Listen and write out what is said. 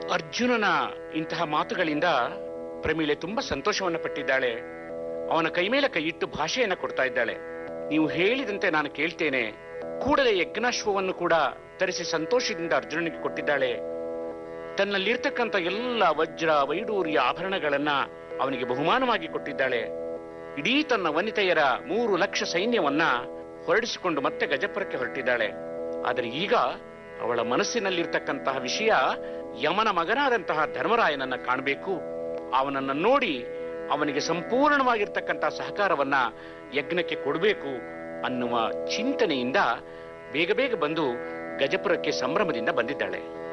ಅರ್ಜುನನ ಇಂತಹ ಮಾತುಗಳಿಂದ ಪ್ರಮೀಳೆ ತುಂಬಾ ಸಂತೋಷವನ್ನ ಪಟ್ಟಿದ್ದಾಳೆ ಅವನ ಕೈ ಮೇಲೆ ಕೈ ಇಟ್ಟು ಭಾಷೆಯನ್ನ ಕೊಡ್ತಾ ಇದ್ದಾಳೆ ನೀವು ಹೇಳಿದಂತೆ ನಾನು ಕೇಳ್ತೇನೆ ಕೂಡಲೇ ಯಜ್ಞಾಶ್ವವನ್ನು ಕೂಡ ತರಿಸಿ ಸಂತೋಷದಿಂದ ಅರ್ಜುನನಿಗೆ ಕೊಟ್ಟಿದ್ದಾಳೆ ತನ್ನಲ್ಲಿರ್ತಕ್ಕಂಥ ಎಲ್ಲ ವಜ್ರ ವೈಡೂರ್ಯ ಆಭರಣಗಳನ್ನ ಅವನಿಗೆ ಬಹುಮಾನವಾಗಿ ಕೊಟ್ಟಿದ್ದಾಳೆ ಇಡೀ ತನ್ನ ವನಿತೆಯರ ಮೂರು ಲಕ್ಷ ಸೈನ್ಯವನ್ನ ಹೊರಡಿಸಿಕೊಂಡು ಮತ್ತೆ ಗಜಪುರಕ್ಕೆ ಹೊರಟಿದ್ದಾಳೆ ಆದರೆ ಈಗ ಅವಳ ಮನಸ್ಸಿನಲ್ಲಿರ್ತಕ್ಕಂತಹ ವಿಷಯ ಯಮನ ಮಗನಾದಂತಹ ಧರ್ಮರಾಯನನ್ನ ಕಾಣಬೇಕು ಅವನನ್ನ ನೋಡಿ ಅವನಿಗೆ ಸಂಪೂರ್ಣವಾಗಿರ್ತಕ್ಕಂತಹ ಸಹಕಾರವನ್ನ ಯಜ್ಞಕ್ಕೆ ಕೊಡಬೇಕು ಅನ್ನುವ ಚಿಂತನೆಯಿಂದ ಬೇಗ ಬೇಗ ಬಂದು ಗಜಪುರಕ್ಕೆ ಸಂಭ್ರಮದಿಂದ ಬಂದಿದ್ದಾಳೆ